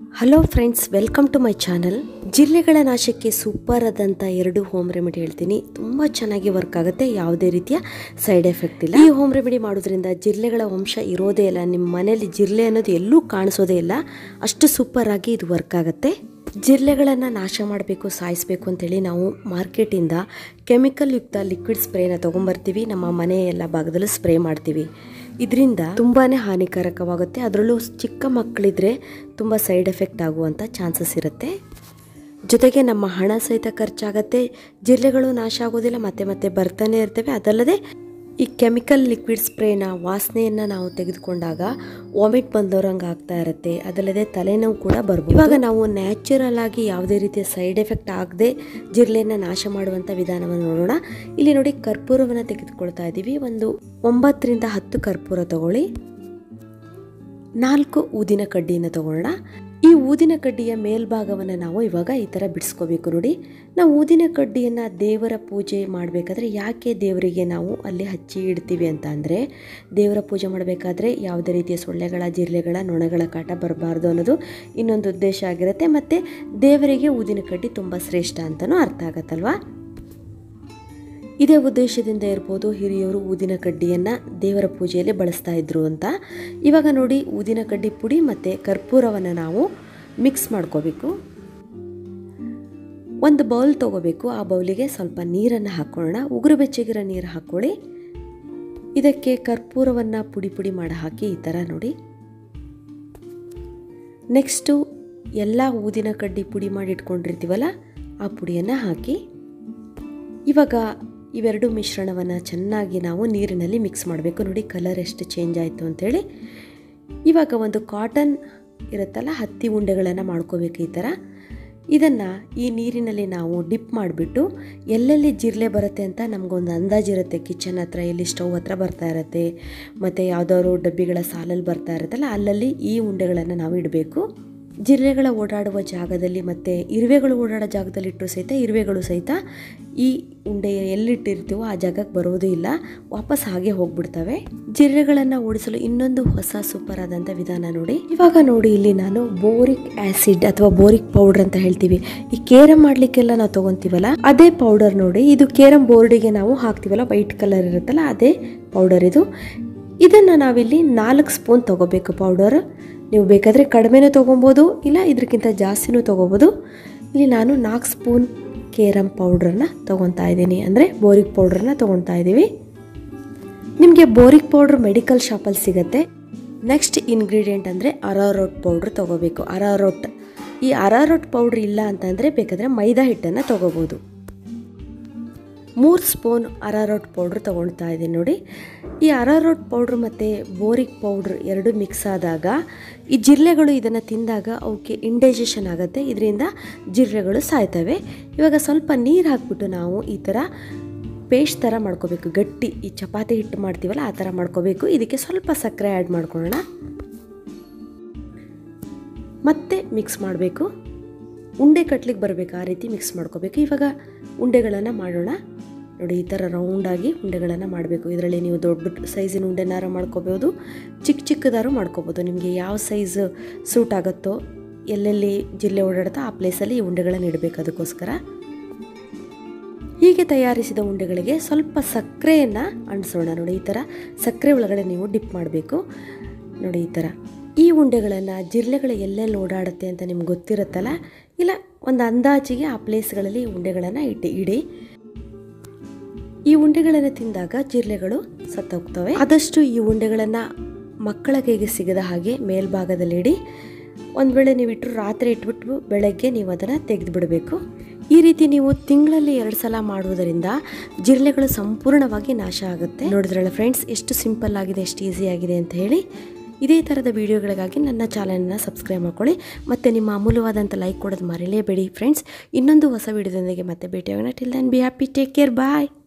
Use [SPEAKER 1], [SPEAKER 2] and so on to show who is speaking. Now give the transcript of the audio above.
[SPEAKER 1] hello friends welcome to my channel ಜಿಲ್ಲೆಗಳ ನಾಶಕ್ಕೆ super ಆದಂಥ ಎರಡು ಹೋಮ್ ರೆಮಿಡಿ ಹೇಳ್ತೀನಿ ತುಂಬ ಚೆನ್ನಾಗಿ ವರ್ಕ್ ಆಗುತ್ತೆ ಯಾವುದೇ ರೀತಿಯ ಸೈಡ್ ಎಫೆಕ್ಟ್ ಇಲ್ಲ ಈ ಹೋಮ್ ರೆಮಿಡಿ ಮಾಡೋದ್ರಿಂದ ಜಿಲ್ಲೆಗಳ ವಂಶ ಇರೋದೇ ಇಲ್ಲ ನಿಮ್ಮ ಮನೆಯಲ್ಲಿ ಜಿಲ್ಲೆ ಅನ್ನೋದು ಎಲ್ಲೂ ಕಾಣಿಸೋದೇ ಇಲ್ಲ ಅಷ್ಟು ಸೂಪರ್ ಆಗಿ ಇದು ವರ್ಕ್ ಆಗುತ್ತೆ ಜಿರಳೆಗಳನ್ನು ನಾಶ ಮಾಡಬೇಕು ಸಾಯಿಸಬೇಕು ಅಂತೇಳಿ ನಾವು ಮಾರ್ಕೆಟಿಂದ ಕೆಮಿಕಲ್ ಯುಕ್ತ ಲಿಕ್ವಿಡ್ ಸ್ಪ್ರೇನ ತೊಗೊಂಬರ್ತೀವಿ ನಮ್ಮ ಮನೆ ಎಲ್ಲ ಭಾಗದಲ್ಲೂ ಸ್ಪ್ರೇ ಮಾಡ್ತೀವಿ ಇದರಿಂದ ತುಂಬಾ ಹಾನಿಕಾರಕವಾಗುತ್ತೆ ಅದರಲ್ಲೂ ಚಿಕ್ಕ ಮಕ್ಕಳಿದ್ರೆ ತುಂಬ ಸೈಡ್ ಎಫೆಕ್ಟ್ ಆಗುವಂಥ ಚಾನ್ಸಸ್ ಇರುತ್ತೆ ಜೊತೆಗೆ ನಮ್ಮ ಹಣ ಸಹಿತ ಖರ್ಚಾಗತ್ತೆ ಜಿರಳೆಗಳು ನಾಶ ಆಗೋದಿಲ್ಲ ಮತ್ತೆ ಮತ್ತೆ ಬರ್ತಾನೆ ಇರ್ತವೆ ಅದಲ್ಲದೆ ಈ ಕೆಮಿಕಲ್ ಲಿಕ್ವಿಡ್ ಸ್ಪ್ರೇನ ವಾಸನೆಯನ್ನು ನಾವು ತೆಗೆದುಕೊಂಡಾಗ ವಾಮಿಟ್ ಬಂದೋರಂಗೆ ಆಗ್ತಾ ಇರುತ್ತೆ ಅದಲ್ಲದೆ ತಲೆನೋವು ಕೂಡ ಬರ್ಬೋದು ಇವಾಗ ನಾವು ನ್ಯಾಚುರಲ್ ಆಗಿ ಯಾವುದೇ ರೀತಿಯ ಸೈಡ್ ಎಫೆಕ್ಟ್ ಆಗದೆ ಜಿರಳೆಯನ್ನು ನಾಶ ಮಾಡುವಂಥ ವಿಧಾನವನ್ನು ನೋಡೋಣ ಇಲ್ಲಿ ನೋಡಿ ಕರ್ಪೂರವನ್ನು ತೆಗೆದುಕೊಳ್ತಾ ಇದ್ದೀವಿ ಒಂದು ಒಂಬತ್ತರಿಂದ ಹತ್ತು ಕರ್ಪೂರ ತಗೊಳ್ಳಿ ನಾಲ್ಕು ಊದಿನ ಕಡ್ಡಿಯನ್ನು ತಗೊಳ್ಳೋಣ ಈ ಊದಿನ ಕಡ್ಡಿಯ ಮೇಲ್ಭಾಗವನ್ನು ನಾವು ಇವಾಗ ಈ ಥರ ಬಿಡಿಸ್ಕೋಬೇಕು ನೋಡಿ ನಾವು ಊದಿನ ಕಡ್ಡಿಯನ್ನು ದೇವರ ಪೂಜೆ ಮಾಡಬೇಕಾದ್ರೆ ಯಾಕೆ ದೇವರಿಗೆ ನಾವು ಅಲ್ಲಿ ಹಚ್ಚಿ ಇಡ್ತೀವಿ ಅಂತ ಅಂದರೆ ದೇವರ ಪೂಜೆ ಮಾಡಬೇಕಾದ್ರೆ ಯಾವುದೇ ರೀತಿಯ ಸೊಳ್ಳೆಗಳ ಜಿರಳೆಗಳ ನೊಣಗಳ ಕಾಟ ಬರಬಾರ್ದು ಅನ್ನೋದು ಇನ್ನೊಂದು ಉದ್ದೇಶ ಆಗಿರುತ್ತೆ ಮತ್ತು ದೇವರಿಗೆ ಊದಿನ ಕಡ್ಡಿ ತುಂಬ ಶ್ರೇಷ್ಠ ಅಂತಲೂ ಅರ್ಥ ಆಗತ್ತಲ್ವಾ ಇದೇ ಉದ್ದೇಶದಿಂದ ಇರ್ಬೋದು ಹಿರಿಯವರು ಊದಿನ ಕಡ್ಡಿಯನ್ನು ದೇವರ ಪೂಜೆಯಲ್ಲಿ ಬಳಸ್ತಾ ಇದ್ರು ಅಂತ ಇವಾಗ ನೋಡಿ ಊದಿನ ಕಡ್ಡಿ ಪುಡಿ ಮತ್ತು ಕರ್ಪೂರವನ್ನು ನಾವು ಮಿಕ್ಸ್ ಮಾಡ್ಕೋಬೇಕು ಒಂದು ಬೌಲ್ ತೊಗೋಬೇಕು ಆ ಬೌಲಿಗೆ ಸ್ವಲ್ಪ ನೀರನ್ನು ಹಾಕೊಳ್ಳೋಣ ಉಗುರು ಬೆಚ್ಚಗಿರೋ ನೀರು ಹಾಕ್ಕೊಳ್ಳಿ ಇದಕ್ಕೆ ಕರ್ಪೂರವನ್ನು ಪುಡಿ ಪುಡಿ ಮಾಡಿ ಹಾಕಿ ಈ ಥರ ನೋಡಿ ನೆಕ್ಸ್ಟು ಎಲ್ಲ ಊದಿನ ಕಡ್ಡಿ ಪುಡಿ ಮಾಡಿ ಇಟ್ಕೊಂಡಿರ್ತೀವಲ್ಲ ಆ ಪುಡಿಯನ್ನು ಹಾಕಿ ಇವಾಗ ಇವೆರಡು ಮಿಶ್ರಣವನ್ನು ಚೆನ್ನಾಗಿ ನಾವು ನೀರಿನಲ್ಲಿ ಮಿಕ್ಸ್ ಮಾಡಬೇಕು ನೋಡಿ ಕಲರ್ ಎಷ್ಟು ಚೇಂಜ್ ಆಯಿತು ಅಂಥೇಳಿ ಇವಾಗ ಒಂದು ಕಾಟನ್ ಇರುತ್ತಲ್ಲ ಹತ್ತಿ ಉಂಡೆಗಳನ್ನು ಮಾಡ್ಕೋಬೇಕು ಈ ಥರ ಇದನ್ನು ಈ ನೀರಿನಲ್ಲಿ ನಾವು ಡಿಪ್ ಮಾಡಿಬಿಟ್ಟು ಎಲ್ಲೆಲ್ಲಿ ಜಿರಳೆ ಬರುತ್ತೆ ಅಂತ ನಮಗೊಂದು ಅಂದಾಜಿರುತ್ತೆ ಕಿಚನ್ ಹತ್ರ ಎಲ್ಲಿ ಸ್ಟವ್ ಹತ್ರ ಬರ್ತಾ ಇರುತ್ತೆ ಮತ್ತು ಯಾವುದಾದ್ರು ಡಬ್ಬಿಗಳ ಸಾಲಲ್ಲಿ ಬರ್ತಾ ಇರುತ್ತಲ್ಲ ಅಲ್ಲಲ್ಲಿ ಈ ಉಂಡೆಗಳನ್ನು ನಾವು ಇಡಬೇಕು ಜಿರಳೆಗಳ ಓಡಾಡುವ ಜಾಗದಲ್ಲಿ ಮತ್ತು ಇರುವೆಗಳು ಓಡಾಡೋ ಜಾಗದಲ್ಲಿ ಇಟ್ಟರು ಸಹಿತ ಇರುವೆಗಳು ಸಹಿತ ಈ ಉಂಡೆ ಎಲ್ಲಿಟ್ಟಿರ್ತೀವೋ ಆ ಜಾಗಕ್ಕೆ ಬರೋದೇ ಇಲ್ಲ ವಾಪಸ್ ಹಾಗೆ ಹೋಗ್ಬಿಡ್ತವೆ ಜಿರಳೆಗಳನ್ನು ಓಡಿಸಲು ಇನ್ನೊಂದು ಹೊಸ ಸೂಪರ್ ಆದಂಥ ವಿಧಾನ ನೋಡಿ ಇವಾಗ ನೋಡಿ ಇಲ್ಲಿ ನಾನು ಬೋರಿಕ್ ಆಸಿಡ್ ಅಥವಾ ಬೋರಿಕ್ ಪೌಡರ್ ಅಂತ ಹೇಳ್ತೀವಿ ಈ ಕೇರಂ ಮಾಡ್ಲಿಕ್ಕೆಲ್ಲ ನಾವು ತಗೊಂತೀವಲ್ಲ ಅದೇ ಪೌಡರ್ ನೋಡಿ ಇದು ಕೇರಂ ಬೋರ್ಡಿಗೆ ನಾವು ಹಾಕ್ತೀವಲ್ಲ ವೈಟ್ ಕಲರ್ ಇರುತ್ತಲ್ಲ ಅದೇ ಪೌಡರ್ ಇದು ಇದನ್ನು ನಾವಿಲ್ಲಿ ನಾಲ್ಕು ಸ್ಪೂನ್ ತೊಗೋಬೇಕು ಪೌಡರ್ ನೀವು ಬೇಕಾದರೆ ಕಡಿಮೆನೂ ತೊಗೊಬೋದು ಇಲ್ಲ ಇದಕ್ಕಿಂತ ಜಾಸ್ತಿನೂ ತೊಗೋಬೋದು ಇಲ್ಲಿ ನಾನು ನಾಲ್ಕು ಸ್ಪೂನ್ ಕೇರಮ್ ಪೌಡ್ರನ್ನ ತೊಗೊತಾ ಇದ್ದೀನಿ ಅಂದರೆ ಬೋರಿಕ್ ಪೌಡ್ರನ್ನ ತೊಗೊತಾ ಇದ್ದೀವಿ ನಿಮಗೆ ಬೋರಿಕ್ ಪೌಡ್ರ್ ಮೆಡಿಕಲ್ ಶಾಪಲ್ಲಿ ಸಿಗುತ್ತೆ ನೆಕ್ಸ್ಟ್ ಇಂಗ್ರೀಡಿಯೆಂಟ್ ಅಂದರೆ ಅರಾರೋಟ್ ಪೌಡ್ರ್ ತೊಗೋಬೇಕು ಅರಾರೋಟ್ ಈ ಅರಾರೋಟ್ ಪೌಡ್ರ್ ಇಲ್ಲ ಅಂತಂದರೆ ಬೇಕಾದರೆ ಮೈದಾ ಹಿಟ್ಟನ್ನು ತೊಗೋಬೋದು ಮೂರು ಸ್ಪೂನ್ ಅರಾರೋಟ್ ಪೌಡ್ರ್ ತೊಗೊಳ್ತಾ ಇದ್ದೀನಿ ನೋಡಿ ಈ ಅರಾರೋಟ್ ಪೌಡ್ರ್ ಮತ್ತು ಬೋರಿಕ್ ಪೌಡ್ರ್ ಎರಡು ಮಿಕ್ಸ್ ಆದಾಗ ಈ ಜಿರಳೆಗಳು ಇದನ್ನು ತಿಂದಾಗ ಅವಕ್ಕೆ ಇಂಡೈಜೆಷನ್ ಆಗುತ್ತೆ ಇದರಿಂದ ಜಿರಳೆಗಳು ಸಾಯ್ತವೆ ಇವಾಗ ಸ್ವಲ್ಪ ನೀರು ಹಾಕ್ಬಿಟ್ಟು ನಾವು ಈ ಥರ ಪೇಸ್ಟ್ ಥರ ಮಾಡ್ಕೋಬೇಕು ಗಟ್ಟಿ ಈ ಚಪಾತಿ ಹಿಟ್ಟು ಮಾಡ್ತೀವಲ್ಲ ಆ ಥರ ಮಾಡ್ಕೋಬೇಕು ಇದಕ್ಕೆ ಸ್ವಲ್ಪ ಸಕ್ಕರೆ ಆ್ಯಡ್ ಮಾಡ್ಕೊಳ್ಳೋಣ ಮತ್ತೆ ಮಿಕ್ಸ್ ಮಾಡಬೇಕು ಉಂಡೆ ಕಟ್ಲಿಕ್ಕೆ ಬರಬೇಕು ಆ ರೀತಿ ಮಿಕ್ಸ್ ಮಾಡ್ಕೋಬೇಕು ಇವಾಗ ಉಂಡೆಗಳನ್ನು ಮಾಡೋಣ ನೋಡಿ ಈ ಥರ ರೌಂಡಾಗಿ ಉಂಡೆಗಳನ್ನು ಮಾಡಬೇಕು ಇದರಲ್ಲಿ ನೀವು ದೊಡ್ಡ ಸೈಜಿನ ಉಂಡೆನಾರು ಮಾಡ್ಕೋಬೋದು ಚಿಕ್ಕ ಚಿಕ್ಕದಾರು ಮಾಡ್ಕೋಬೋದು ನಿಮಗೆ ಯಾವ ಸೈಜ್ ಸೂಟ್ ಆಗುತ್ತೋ ಎಲ್ಲೆಲ್ಲಿ ಜಿಲ್ಲೆ ಓಡಾಡುತ್ತೋ ಆ ಪ್ಲೇಸಲ್ಲಿ ಈ ಉಂಡೆಗಳನ್ನು ಇಡಬೇಕು ಅದಕ್ಕೋಸ್ಕರ ಹೀಗೆ ತಯಾರಿಸಿದ ಉಂಡೆಗಳಿಗೆ ಸ್ವಲ್ಪ ಸಕ್ಕರೆಯನ್ನು ಅಂಟಿಸೋಣ ನೋಡಿ ಈ ಥರ ಸಕ್ಕರೆ ಒಳಗಡೆ ನೀವು ಡಿಪ್ ಮಾಡಬೇಕು ನೋಡಿ ಈ ಥರ ಈ ಉಂಡೆಗಳನ್ನು ಜಿರಳೆಗಳು ಎಲ್ಲೆಲ್ಲಿ ಓಡಾಡುತ್ತೆ ಅಂತ ನಿಮ್ಗೆ ಗೊತ್ತಿರುತ್ತಲ್ಲ ಇಲ್ಲ ಒಂದು ಅಂದಾಜಿಗೆ ಆ ಪ್ಲೇಸ್ಗಳಲ್ಲಿ ಈ ಉಂಡೆಗಳನ್ನು ಇಟ್ಟು ಇಡಿ ಈ ಉಂಡೆಗಳನ್ನು ತಿಂದಾಗ ಜಿರಳೆಗಳು ಸತ್ತೋಗ್ತವೆ ಆದಷ್ಟು ಈ ಉಂಡೆಗಳನ್ನು ಮಕ್ಕಳ ಕೈಗೆ ಸಿಗದ ಹಾಗೆ ಮೇಲ್ಭಾಗದಲ್ಲಿ ಇಡಿ ಒಂದು ವೇಳೆ ನೀವು ಇಟ್ಟರು ರಾತ್ರಿ ಇಟ್ಬಿಟ್ಟು ಬೆಳಗ್ಗೆ ನೀವು ಅದನ್ನು ತೆಗೆದು ಬಿಡಬೇಕು ಈ ರೀತಿ ನೀವು ತಿಂಗಳಲ್ಲಿ ಎರಡು ಸಲ ಮಾಡುವುದರಿಂದ ಜಿರಳೆಗಳು ಸಂಪೂರ್ಣವಾಗಿ ನಾಶ ಆಗುತ್ತೆ ನೋಡಿದ್ರಲ್ಲ ಫ್ರೆಂಡ್ಸ್ ಎಷ್ಟು ಸಿಂಪಲ್ ಆಗಿದೆ ಎಷ್ಟು ಈಸಿ ಆಗಿದೆ ಅಂತ ಹೇಳಿ ಇದೇ ಥರದ ವಿಡಿಯೋಗಳಿಗಾಗಿ ನನ್ನ ಚಾನಲನ್ನು ಸಬ್ಸ್ಕ್ರೈಬ್ ಮಾಡ್ಕೊಳ್ಳಿ ಮತ್ತು ನಿಮ್ಮ ಅಮೂಲ್ಯವಾದಂಥ ಲೈಕ್ ಕೊಡೋದು ಮರೆಯಲೇಬೇಡಿ ಫ್ರೆಂಡ್ಸ್ ಇನ್ನೊಂದು ಹೊಸ ವಿಡಿಯೋದೊಂದಿಗೆ ಮತ್ತೆ ಭೇಟಿಯಾಗೋಣ till then be happy take care bye